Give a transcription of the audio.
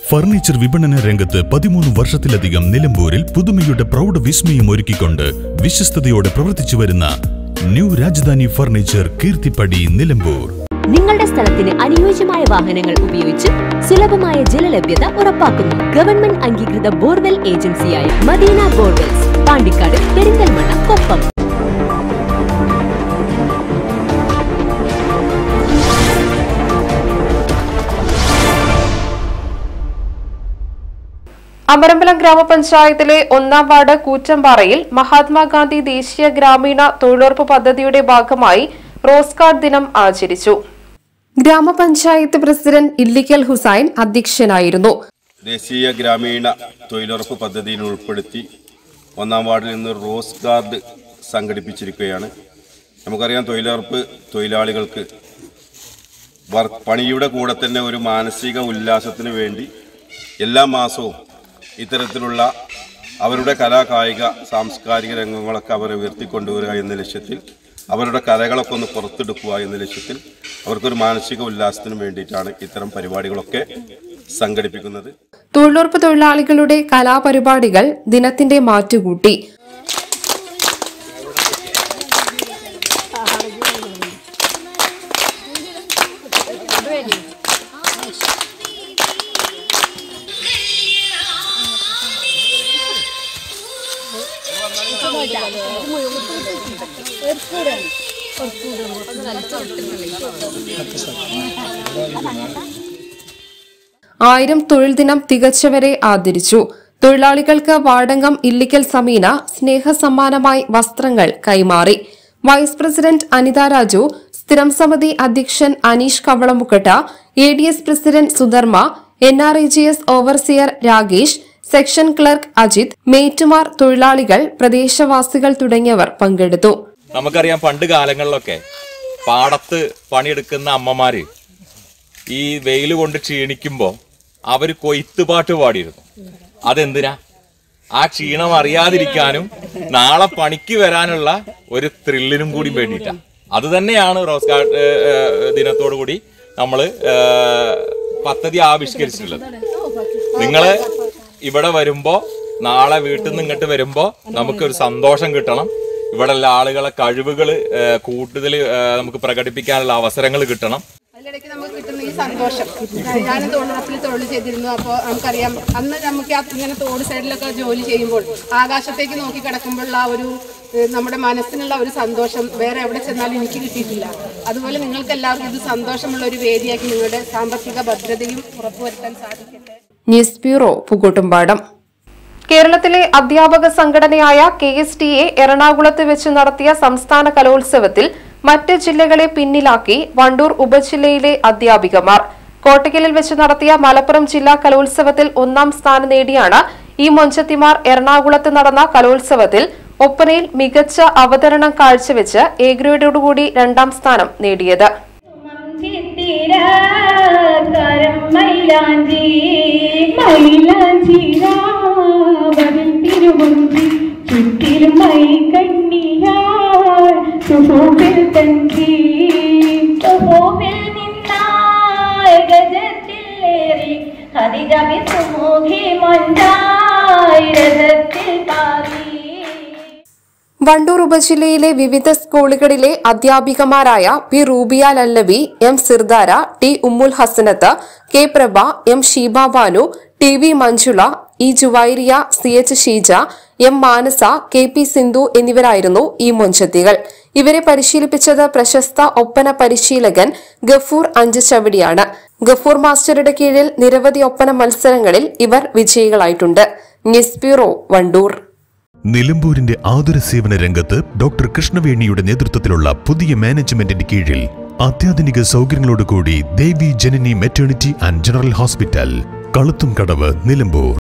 furniture വിപണന രംഗത്ത് പതിമൂന്ന് വർഷത്തിലധികം നിലമ്പൂരിൽ പുതുമയുടെ പ്രൗഢ വിസ്മയം ഒരുക്കിക്കൊണ്ട് വിശ്വസ്തയോടെ പ്രവർത്തിച്ചു വരുന്ന ന്യൂ രാജധാനി ഫർണിച്ചർ കീർത്തിപ്പടി നിലമ്പൂർ നിങ്ങളുടെ സ്ഥലത്തിന് അനുയോജ്യമായ വാഹനങ്ങൾ ഉപയോഗിച്ച് സുലഭമായ ജലലഭ്യത ഉറപ്പാക്കുന്നു ഗവൺമെന്റ് അംഗീകൃത ബോർവെൽ ഏജൻസിയായ മദീന ബോർവെൽസ് പാണ്ടിക്കാട് പെരിന്തൽമണ്ണ കൊപ്പം അമരമ്പലം ഗ്രാമപഞ്ചായത്തിലെ ഒന്നാം വാർഡ് കൂറ്റമ്പാറയിൽ മഹാത്മാഗാന്ധി ദേശീയ ഗ്രാമീണ തൊഴിലുറപ്പ് പദ്ധതിയുടെ ഭാഗമായി റോസ് കാർഡ് ദിനം ആചരിച്ചു ഗ്രാമപഞ്ചായത്ത് പ്രസിഡന്റ് ഇല്ലിക്കൽ ഹുസൈൻ അധ്യക്ഷനായിരുന്നു ദേശീയ ഗ്രാമീണ തൊഴിലുറപ്പ് പദ്ധതിയിൽ ഉൾപ്പെടുത്തി ഒന്നാം വാർഡിൽ നിന്ന് റോസ് കാർഡ് സംഘടിപ്പിച്ചിരിക്കുകയാണ് നമുക്കറിയാം തൊഴിലുറപ്പ് തൊഴിലാളികൾക്ക് വർ പണിയുടെ കൂടെ തന്നെ ഒരു മാനസിക ഉല്ലാസത്തിന് വേണ്ടി എല്ലാ മാസവും ഇത്തരത്തിലുള്ള അവരുടെ കലാ കായിക സാംസ്കാരിക രംഗങ്ങളൊക്കെ അവർ ഉയർത്തിക്കൊണ്ടുവരിക എന്ന ലക്ഷ്യത്തിൽ അവരുടെ കലകളൊക്കെ ഒന്ന് പുറത്തെടുക്കുക എന്ന ലക്ഷ്യത്തിൽ അവർക്കൊരു മാനസിക ഉല്ലാസത്തിന് വേണ്ടിയിട്ടാണ് ഇത്തരം പരിപാടികളൊക്കെ സംഘടിപ്പിക്കുന്നത് തൊഴിലുറപ്പ് തൊഴിലാളികളുടെ കലാപരിപാടികൾ ദിനത്തിന്റെ മാറ്റുകൂട്ടി ആയിരം തൊഴിൽ ദിനം തികച്ചവരെ ആദരിച്ചു തൊഴിലാളികൾക്ക് വാടകം ഇല്ലിക്കൽ സമീന സ്നേഹസമ്മാനമായി വസ്ത്രങ്ങൾ കൈമാറി വൈസ് പ്രസിഡന്റ് അനിത രാജു സ്ഥിരം സമിതി അധ്യക്ഷൻ Aneesh Kavalamukkatta A D S president Sudharma N R I G S overseer Rakesh section clerk Ajith മേറ്റുമാർ തൊഴിലാളികൾ പ്രദേശവാസികൾ തുടങ്ങിയവർ പങ്കെടുത്തു നമുക്കറിയാം പണ്ട് കാലങ്ങളിലൊക്കെ പാടത്ത് പണിയെടുക്കുന്ന അമ്മമാര് ഈ വെയിൽ കൊണ്ട് ക്ഷീണിക്കുമ്പോൾ അവർ കൊയ്ത്തുപാട്ട് പാടിയിരുന്നു അതെന്തിനാ ആ ക്ഷീണം അറിയാതിരിക്കാനും നാളെ പണിക്ക് വരാനുള്ള ഒരു ത്രില്ലിനും കൂടി വേണ്ടിയിട്ടാണ് അത് തന്നെയാണ് റോസ് ഗാർഡ് ദിനത്തോടു കൂടി നമ്മൾ പദ്ധതി ആവിഷ്കരിച്ചിട്ടുള്ളത് നിങ്ങള് ഇവിടെ വരുമ്പോ നാളെ വീട്ടിൽ നിന്ന് ഇങ്ങോട്ട് വരുമ്പോ നമുക്കൊരു സന്തോഷം കിട്ടണം ഇവിടെയുള്ള ആളുകളെ കഴിവുകൾ കൂടുതൽ നമുക്ക് പ്രകടിപ്പിക്കാനുള്ള അവസരങ്ങൾ കിട്ടണം അതിലിടയ്ക്ക് നമുക്ക് കിട്ടുന്ന ഈ സന്തോഷം ഞാനും തൊഴിലുറപ്പിൽ തൊഴിൽ ചെയ്തിരുന്നു അപ്പോൾ നമുക്കറിയാം അന്ന് നമുക്ക് ആ ഇങ്ങനെ തോട് സൈഡിലൊക്കെ ജോലി ചെയ്യുമ്പോൾ ആകാശത്തേക്ക് നോക്കി കിടക്കുമ്പോഴുള്ള ആ ഒരു ഏഹ്, നമ്മുടെ മനസ്സിനുള്ള ഒരു സന്തോഷം വേറെ എവിടെ ചെന്നാലും എനിക്ക് കിട്ടിയിട്ടില്ല അതുപോലെ നിങ്ങൾക്ക് എല്ലാവർക്കും ഇത് സന്തോഷമുള്ള ഒരു വേദിയാക്കി നിങ്ങളുടെ സാമ്പത്തിക ഭദ്രതയും ഉറപ്പുവരുത്താൻ സാധിക്കട്ടെ ന്യൂസ് ബ്യൂറോ പുകൂട്ടുംപാടം കേരളത്തിലെ അധ്യാപക സംഘടനയായ കെ എസ് ടി എ എറണാകുളത്ത് വെച്ച് നടത്തിയ സംസ്ഥാന കലോത്സവത്തിൽ മറ്റ് ജില്ലകളെ പിന്നിലാക്കി വണ്ടൂർ ഉപജില്ലയിലെ അധ്യാപികമാർ കോട്ടയ്ക്കലിൽ വെച്ച് നടത്തിയ മലപ്പുറം ജില്ലാ കലോത്സവത്തിൽ ഒന്നാം സ്ഥാനം നേടിയാണ് ഈ മൊഞ്ചത്തിമാർ എറണാകുളത്ത് നടന്ന കലോത്സവത്തിൽ ഒപ്പനയിൽ മികച്ച അവതരണം കാഴ്ചവെച്ച് എ ഗ്രേഡോടുകൂടി രണ്ടാം സ്ഥാനം നേടിയത് ചിത്തിരകരം മൈലാഞ്ചി മൈലാഞ്ചിരാവതിൽ തിരുമുഞ്ചി ചുറ്റിലും മൈ കണ്ണിയാൽ സുഹോബിൽ തഞ്ചി സുഹോബിൽ നിന്നായി ഗജത്തിലേറി ഹരിജബി സുമുഖി മഞ്ചായി രഥത്തിൽ പാറി വണ്ടൂർ ഉപജില്ലയിലെ വിവിധ സ്കൂളുകളിലെ അധ്യാപികമാരായ P Rubiya Lallavi M Sirdara T Ummul Hasanath K Prabha M Sheeba Banu T V Manjula E Juvairiya C H Sheeja M Manasa K P Sindhu എന്നിവരായിരുന്നു ഈ മൊഞ്ചത്തികൾ ഇവരെ പരിശീലിപ്പിച്ചത് പ്രശസ്ത ഒപ്പന പരിശീലകൻ ഗഫൂർ അഞ്ചുചവടിയാണ് ഗഫൂർ മാസ്റ്ററുടെ കീഴിൽ നിരവധി ഒപ്പന മത്സരങ്ങളിൽ ഇവർ വിജയികളായിട്ടുണ്ട് ന്യൂസ് ബ്യൂറോ വണ്ടൂർ നിലമ്പൂരിന്റെ ആതുര സേവന രംഗത്ത് ഡോക്ടർ കൃഷ്ണവേണിയുടെ നേതൃത്വത്തിലുള്ള പുതിയ മാനേജ്മെന്റിന്റെ കീഴിൽ അത്യാധുനിക സൗകര്യങ്ങളോടുകൂടി Devi Janani maternity and general hospital Kaluthumkadavu Nilambur